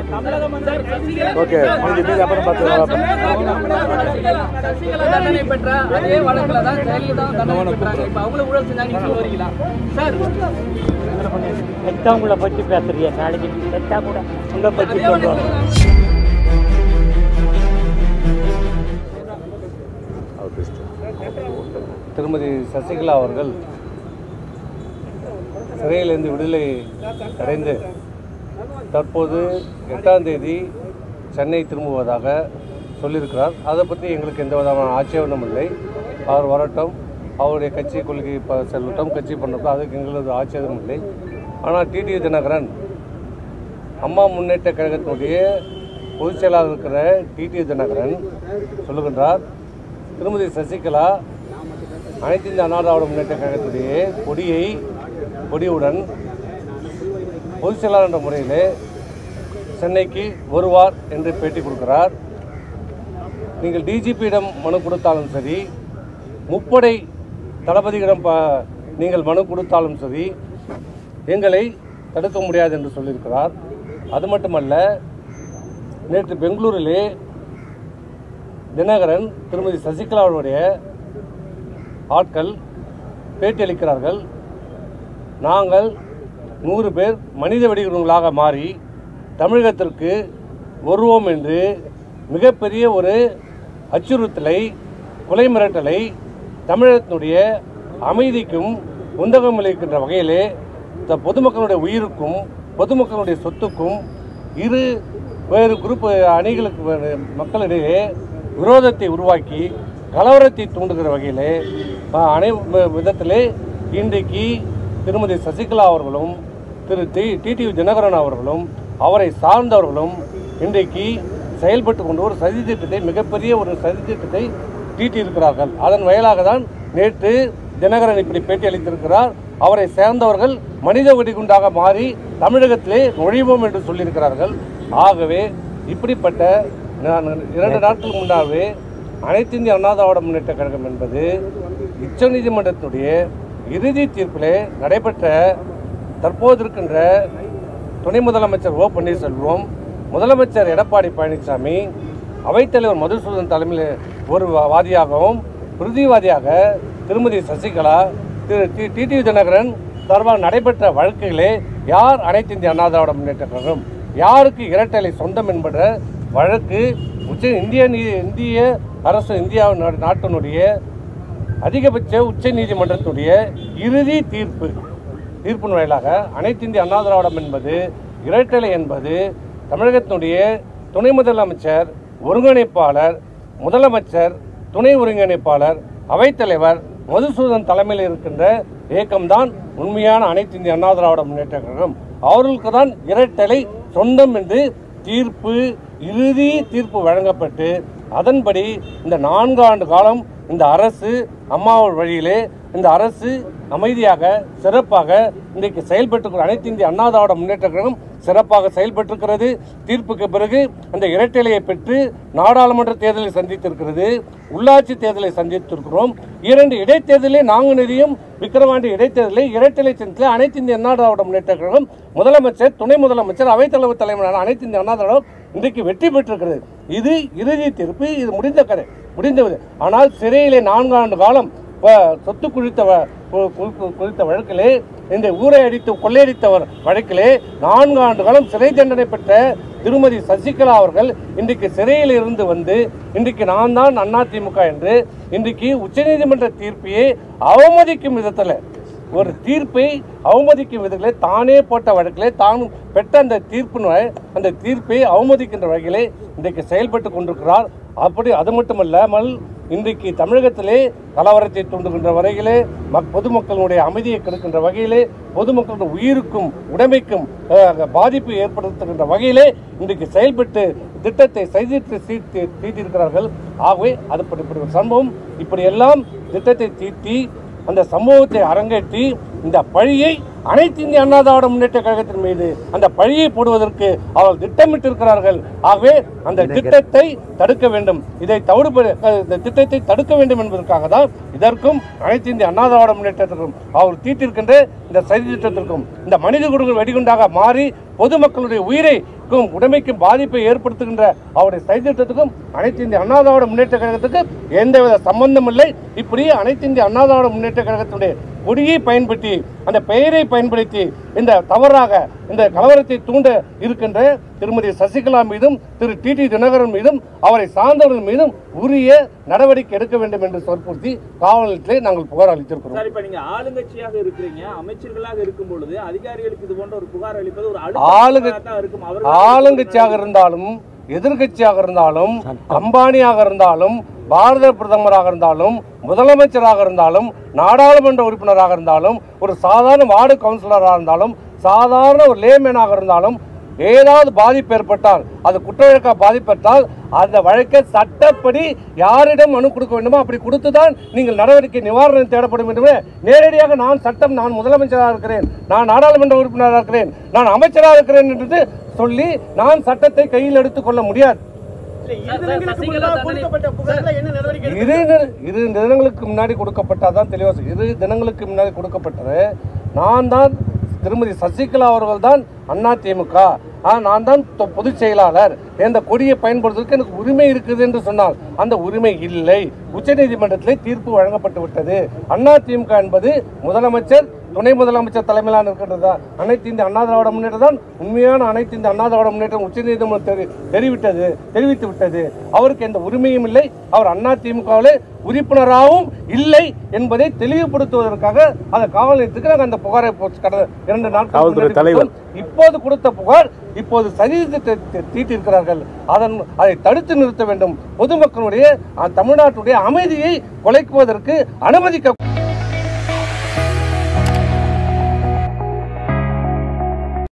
Okay மீதி மீதி அப்புறம் பார்த்துக்கலாம் சசிகலா தண்டனை பெற்ற அதே வழக்குல தான் ஜெயலலிதா தண்டனை பெற்றாங்க இப்ப அவங்களும் ஊழல் செஞ்சாங்க நீங்க சொல்ல வரீங்களா சார் பெத்தவங்கள பற்றி பேசுறிய நாளைக்கு பெத்தா கூட உங்களை பற்றி அதே சொல்லுவாங்க வழக்குல அவர் பேசிட்டு திருமதி சசிகலா அவர்கள் சிறையிலிருந்து விடுதலை அடைந்து தற்போது எட்டாம் தேதி சென்னை திரும்புவதாக சொல்லியிருக்கிறார் அதை பற்றி எங்களுக்கு எந்த விதமான ஆட்சேபனும் இல்லை அவர் வரட்டும் அவருடைய கட்சி கொள்கை இப்போ செல்லட்டும் கட்சி பண்ணட்டும் அதுக்கு எங்களது ஆட்சேபம் இல்லை ஆனால் டிடி தினகரன் அம்மா முன்னேற்ற கழகத்தினுடைய பொதுச் செயலாளர் இருக்கிற டிடி தினகரன் சொல்லுகின்றார் திருமதி சசிகலா அனைத்து இந்திய அண்ணா திராவிட முன்னேற்ற கழகத்துடைய கொடியை கொடியுடன் பொதுச் செயலாளர் என்ற முறையில் சென்னைக்கு வருவார் என்று பேட்டி கொடுக்கிறார் நீங்கள் டிஜிபியிடம் மனு கொடுத்தாலும் சரி முப்படை தளபதியிடம் ப நீங்கள் மனு கொடுத்தாலும் சரி எங்களை தடுக்க முடியாது என்று சொல்லியிருக்கிறார் அது மட்டுமல்ல நேற்று பெங்களூரிலே தினகரன் திருமதி சசிகலாவுடைய ஆட்கள் பேட்டியளிக்கிறார்கள் நாங்கள் நூறு பேர் மனித வெடிகுண்டுகளாக மாறி தமிழகத்திற்கு வருவோம் என்று மிகப்பெரிய ஒரு அச்சுறுத்தலை கொலை மிரட்டலை தமிழகத்தினுடைய அமைதிக்கும் உந்தகம் அளிக்கின்ற வகையிலே இந்த பொதுமக்களுடைய உயிருக்கும் பொதுமக்களுடைய சொத்துக்கும் இரு வேறு குரூப் அணிகளுக்கு வே- மக்களிடையே விரோதத்தை உருவாக்கி கலவரத்தை தூண்டுகிற வகையிலே அஹ், அனை வி- விதத்திலே இன்றைக்கு திருமதி சசிகலா அவர்களும் திரு டி டிடிவி தினகரன் அவர்களும் அவரை சார்ந்தவர்களும் இன்றைக்கு செயல்பட்டு கொண்டு ஒரு சதி திட்டத்தை மிகப்பெரிய ஒரு சதி திட்டத்தை தீட்டியிருக்கிறார்கள் அதன் வயலாக தான் நேற்று தினகரன் இப்படி பேட்டி அளித்திருக்கிறார் அவரை சேர்ந்தவர்கள் மனித வெடிகுண்டாக மாறி தமிழகத்திலே நுழைவோம் என்று சொல்லியிருக்கிறார்கள் ஆகவே இப்படிப்பட்ட நான் இரண்டு நாட்கள் முன்னாவே அனைத்து இந்திய அண்ணா திராவிட முன்னேற்ற கழகம் என்பது உச்சநீதிமன்றத்தினுடைய இறுதி தீர்ப்பிலே நடைபெற்ற தற்போது இருக்கின்ற துணை முதலமைச்சர் ஓ பன்னீர்செல்வம் முதலமைச்சர் எடப்பாடி பழனிசாமி அவைத்தலைவர் மதுசூதன் தலைமையில் ஒரு வா- வாதியாகவும் பிரதிவாதியாக திருமதி சசிகலா திரு டி டிடிவி தினகரன் தொடர்பாக நடைபெற்ற வழக்குகளே யார் அனைத்து இந்திய அண்ணா திராவிட முன்னேற்ற கழகம் யாருக்கு இரட்டலை சொந்தம் என்பத வழக்கு உச்ச இந்திய நீ- இந்திய அரசு இந்தியா நா- நாட்டினுடைய அதிகபட்ச உச்ச நீதிமன்றத்துடைய இறுதி தீர்ப்பு தீர்ப்பின் வாயிலாக அனைத்து இந்திய அண்ணா திராவிடம் என்பது இரட்டலை என்பது தமிழகத்தினுடைய துணை முதலமைச்சர் ஒருங்கிணைப்பாளர் முதலமைச்சர் துணை ஒருங்கிணைப்பாளர் அவைத்தலைவர் மதுசூதன் தலைமையில் இருக்கின்ற இயக்கம்தான் உண்மையான அனைத்து இந்திய அண்ணா திராவிட முன்னேற்ற கழகம் அவர்களுக்கு தான் இரட்டலை சொந்தம் என்று தீர்ப்பு இறுதி தீர்ப்பு வழங்கப்பட்டு அதன்படி இந்த நான்கு ஆண்டு காலம் இந்த அரசு அம்மாவோட வழியிலே இந்த அரசு அமைதியாக சிறப்பாக இன்றைக்கு செயல்பட்டு அனைத்து இந்திய அண்ணா திராவிட முன்னேற்ற கழகம் சிறப்பாக செயல்பட்டிருக்கிறது தீர்ப்புக்கு பிறகு அந்த இரட்டைலையை பெற்று நாடாளுமன்ற தேர்தலை சந்தித்திருக்கிறது உள்ளாட்சி தேர்தலை சந்தித்திருக்கிறோம் இரண்டு இடைத்தேர்தலே நாங்குநெறியும் விக்கிரவாண்டி இடைத்தேர்தலை இரட்டலை சின்னத்தில் அனைத்து இந்திய அண்ணா திராவிட முன்னேற்ற கழகம் முதலமைச்சர் துணை முதலமைச்சர் அவைத்தலைவர் தலைமையிலான அனைத்து இந்திய அண்ணா திராவிடம் இன்றைக்கு வெற்றி பெற்றிருக்கிறது இது இறுதி தீர்ப்பு இது முடிந்த கதை முடிந்தது ஆனால் சிறையிலே நான்காண்டு காலம் ப- சொத்து குழித்த வ- கு- கு- குறித்த வழக்கிலே இந்த ஊரை அடித்து கொள்ளையடித்தவர் வழக்கிலே நான்கு ஆண்டு காலம் சிறை தண்டனை பெற்ற திருமதி சசிகலா அவர்கள் இன்றைக்கு சிறையில் இருந்து வந்து இன்றைக்கு நான் தான் அதிமுக என்று இன்றைக்கு உச்சநீதிமன்ற தீர்ப்பையே அவமதிக்கும் விதத்தில் ஒரு தீர்ப்பை அவமதிக்கும் விதத்திலே தானே போட்ட வழக்கிலே தான் பெற்ற அந்த தீர்ப்பின் வ- அந்த தீர்ப்பை அவமதிக்கின்ற வகையிலே இன்றைக்கு செயல்பட்டு கொண்டிருக்கிறார் அப்படி அது மட்டுமல்லாமல் இன்றைக்கு தமிழகத்திலே கலவரத்தை தூண்டுகின்ற வகையிலே மக் பொதுமக்களுடைய அமைதியை கெடுக்கின்ற வகையிலே பொதுமக்களுடைய உயிருக்கும் உடைமைக்கும் அஹ், பாதிப்பு ஏற்படுத்துகின்ற வகையிலே இன்றைக்கு செயல்பட்டு திட்டத்தை செய்திட்டு தீட்டி தீட்டியிருக்கிறார்கள் ஆகவே அது இப்படி இப்படி ஒரு சம்பவம் இப்படியெல்லாம் திட்டத்தை தீட்டி அந்த சம்பவத்தை அரங்கேற்றி இந்த பழியை அனைத்து இந்திய அண்ணா திராவிட முன்னேற்ற கழகத்தின் மீது அந்த பழியை போடுவதற்கு அவர்கள் திட்டமிட்டிருக்கிறார்கள் ஆகவே அந்த திட்டத்தை தடுக்க வேண்டும் இதை தவிடு இந்த திட்டத்தை தடுக்க வேண்டும் என்பதற்காக தான் இதற்கும் அனைத்து இந்திய அண்ணா திராவிட முன்னேற்றத்திற்கும் அவர் தீட்டிருக்கின்ற இந்த சதி திட்டத்திற்கும் இந்த மனித குடும்பங்கள் வெடிகுண்டாக மாறி பொதுமக்களுடைய உயிரைக்கும் உடமைக்கும் பாதிப்பை ஏற்படுத்துகின்ற அவருடைய சதி திட்டத்துக்கும் அனைத்து இந்திய அண்ணா திராவிட முன்னேற்ற கழகத்துக்கு எந்தவித சம்பந்தம் இல்லை இப்படி அனைத்து இந்திய அண்ணா திராவிட முன்னேற்ற கழகத்துடைய கொடியை பயன்படுத்தி அந்த பெயரை பயன்படுத்தி இந்த தவறாக இந்த கலவரத்தை தூண்ட இருக்கின்ற திருமதி சசிகலா மீதும் திரு டி டி தினகரன் மீதும் அவரை சார்ந்தவர்கள் மீதும் உரிய நடவடிக்கை எடுக்க வேண்டும் என்று வற்புறுத்தி காவல் நிலையத்திலே நாங்கள் புகார் அளித்திருக்கிறோம் சார் இப்ப நீங்க ஆளுங்கட்சியாக இருக்கிறீங்க அமைச்சர்களாக இருக்கும் பொழுது அதிகாரிகளுக்கு இது போன்ற ஒரு புகார் அளிப்பது ஒரு ஆளுங்க- அழுத்தம் தான் இருக்கும் அவர்கள் ஆளுங்கட்சியாக இருந்தாலும் எதிர்கட்சியாக இருந்தாலும் அம்பானியாக இருந்தாலும் பாரத பிரதமராக இருந்தாலும் முதலமைச்சராக இருந்தாலும் நாடாளுமன்ற உறுப்பினராக இருந்தாலும் ஒரு சாதாரண வார்டு கவுன்சிலராக இருந்தாலும் சாதாரண ஒரு லேமேனாக இருந்தாலும் ஏதாவது பாதிப்பு ஏற்பட்டால் அது குற்ற வழக்கா பாதிப்பட்டால் அந்த வழக்கை சட்டப்படி யாரிடம் மனு கொடுக்க வேண்டுமோ அப்படி கொடுத்துதான் நீங்கள் நடவடிக்கை நிவாரணம் தேடப்படும் என்று நேரடியாக நான் சட்டம் நான் முதலமைச்சராக இருக்கிறேன் நான் நாடாளுமன்ற உறுப்பினராக இருக்கிறேன் நான் அமைச்சராக இருக்கிறேன் என்று சொல்லி நான் சட்டத்தை கையில் எடுத்துக்கொள்ள முடியாது சசிகலா தண்டனை இரு தின- இரு தினங்களுக்கு முன்னாடி கொடுக்கப்பட்டதான் தெளிவாக சொல்~ இரு தினங்களுக்கு முன்னாடி கொடுக்கப்பட்டது நான் தான் திருமதி சசிகலா அவர்கள் தான் அண்ணா திமுக நான் தான் தொ- பொதுச் செயலாளர் இந்த கொடியை பயன்படுத்துவதற்கு எனக்கு உரிமை இருக்குது என்று சொன்னால் அந்த உரிமை இல்லை உச்சநீதிமன்றத்திலே தீர்ப்பு வழங்கப்பட்டு விட்டது அண்ணா திமுக என்பது முதலமைச்சர் துணை முதலமைச்சர் தலைமையிலான இருக்கின்றதா அனைத்து இந்த அண்ணா திராவிட முன்னேற்றம் தான் உண்மையான அனைத்து இந்த அண்ணா திராவிட முன்னேற்றம் உச்சநீதிமன்றம் தெரி தெரிவித்தது தெரிவித்து விட்டது அவருக்கு எந்த உரிமையும் இல்லை அவர் அண்ணா திமுகவிலே உறுப்பினராகவும் இல்லை என்பதை தெளிவுபடுத்துவதற்காக அந்த காவல் நிலையத்துக்கு நாங்கள் அந்த புகாரை போ- கடந்த இரண்டு நாட்கள் காவல்துறை முன்னாடி தலைவர். கொடுத்தோம். இப்போது கொடுத்த புகார் இப்போது சதி தீட்டிருக்கிறார்கள் அதன் அதை தடுத்து நிறுத்த வேண்டும் பொதுமக்களுடைய அஹ், தமிழ்நாட்டுடைய அமைதியை குலைக்குவதற்கு அனுமதிக்க